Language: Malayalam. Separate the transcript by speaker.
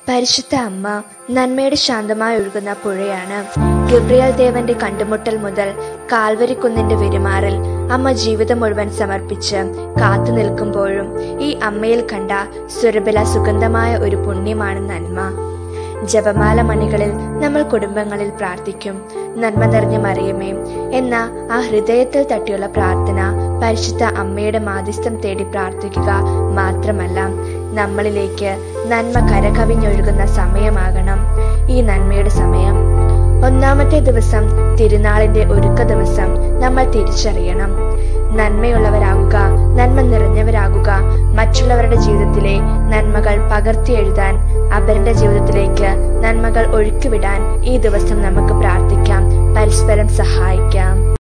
Speaker 1: പരിശുദ്ധ അമ്മ നന്മയുടെ ശാന്തമായി ഒഴുകുന്ന പുഴയാണ് ഗബ്രിയേൽ ദേവന്റെ കണ്ടുമുട്ടൽ മുതൽ കാൽവരിക്കുന്നിന്റെ പെരുമാറിൽ അമ്മ ജീവിതം മുഴുവൻ സമർപ്പിച്ച് കാത്തു നിൽക്കുമ്പോഴും ഈ അമ്മയിൽ കണ്ട സുരബല സുഗന്ധമായ ഒരു പുണ്യമാണ് നന്മ ജപമാല മണികളിൽ നമ്മൾ കുടുംബങ്ങളിൽ പ്രാർത്ഥിക്കും നന്മ നിറഞ്ഞ മറിയമേ എന്ന ആ ഹൃദയത്തിൽ തട്ടിയുള്ള പ്രാർത്ഥന പരിശുദ്ധ അമ്മയുടെ മാധ്യസ്ഥം തേടി പ്രാർത്ഥിക്കുക മാത്രമല്ല നമ്മളിലേക്ക് നന്മ കരകവിഞ്ഞൊഴുകുന്ന സമയമാകണം ഈ നന്മയുടെ സമയം ഒന്നാമത്തെ ദിവസം തിരുനാളിന്റെ ഒരുക്ക ദിവസം നമ്മൾ തിരിച്ചറിയണം നന്മയുള്ളവരാകുക നന്മ നിറഞ്ഞവരാകുക മറ്റുള്ളവരുടെ ജീവിതത്തിലെ നന്മകൾ പകർത്തി എഴുതാൻ അവരുടെ ജീവിതത്തിലേക്ക് നന്മകൾ ഒഴുക്കിവിടാൻ ഈ ദിവസം നമുക്ക് പ്രാർത്ഥിക്കാം പരസ്പരം സഹായിക്കാം